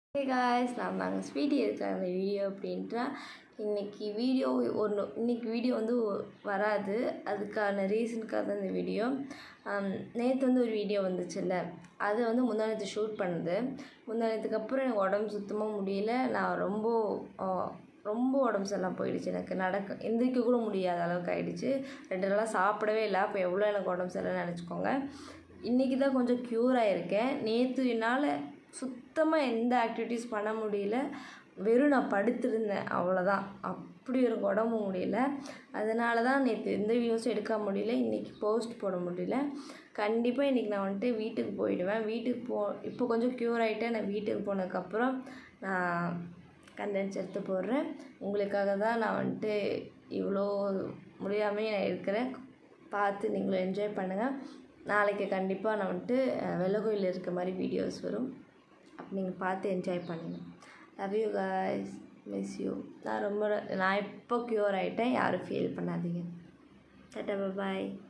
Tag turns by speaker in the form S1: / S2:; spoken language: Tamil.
S1: ஹே காய்ஸ் நான் தாங்க ஸ்வீட்டி இருக்கேன் அந்த வீடியோ அப்படின்ட்டு இன்றைக்கி வீடியோ ஒன்று இன்றைக்கி வீடியோ வந்து ஒ- வராது அதுக்கான ரீசனுக்காக தான் இந்த வீடியோ நேற்று வந்து ஒரு வீடியோ வந்துச்சுல்ல அது வந்து முந்தானத்து ஷூட் பண்ணது முந்தானத்துக்கு அப்புறம் எனக்கு உடம்பு சுத்தமாக முடியல நான் ரொம்ப ஆ, ரொம்ப உடம்பு சரியில்லாம போயிடுச்சு எனக்கு நடக்க எந்திரிக்க கூட முடியாத அளவுக்கு ஆயிடுச்சு ரெண்டு நாளாக சாப்பிடவே இல்லை அப்போ எவ்வளோ எனக்கு உடம்பு சரியில்லைன்னு நினச்சிக்கோங்க இன்றைக்கி தான் கொஞ்சம் க்யூர் ஆகிருக்கேன் நேற்று என்னால் சுத்தமாக எந்த ஆக்டிவிட்டீஸ் பண்ண முடியல வெறும் நான் படுத்திருந்தேன் அவ்வளோதான் அப்படி ஒரு உடம்பு முடியல அதனால தான் நேற்று எந்த வீடியோஸும் எடுக்க முடியல இன்றைக்கி போஸ்ட் போட முடியல கண்டிப்பாக இன்றைக்கி நான் வந்துட்டு வீட்டுக்கு போயிடுவேன் வீட்டுக்கு போ இப்போ கொஞ்சம் க்யூர் ஆகிட்டேன் நான் வீட்டுக்கு போனதுக்கப்புறம் நான் கண்டென்ட்ஸ் எடுத்து போடுறேன் உங்களுக்காக தான் நான் வந்துட்டு இவ்வளோ முடியாமே நான் இருக்கிறேன் பார்த்து நீங்களும் என்ஜாய் பண்ணுங்கள் நாளைக்கு கண்டிப்பாக நான் வந்துட்டு அஹ், வெள்ளை கோயில் இருக்க மாதிரி வீடியோஸ் வரும் அப்போ நீங்கள் பார்த்து என்ஜாய் பண்ணுங்கள் love you guys miss you நான் ரொம்ப நான் இப்போ க்யூர் ஆகிட்டேன் யாரும் ஃபீல் பண்ணாதீங்க டாட்டா பாய்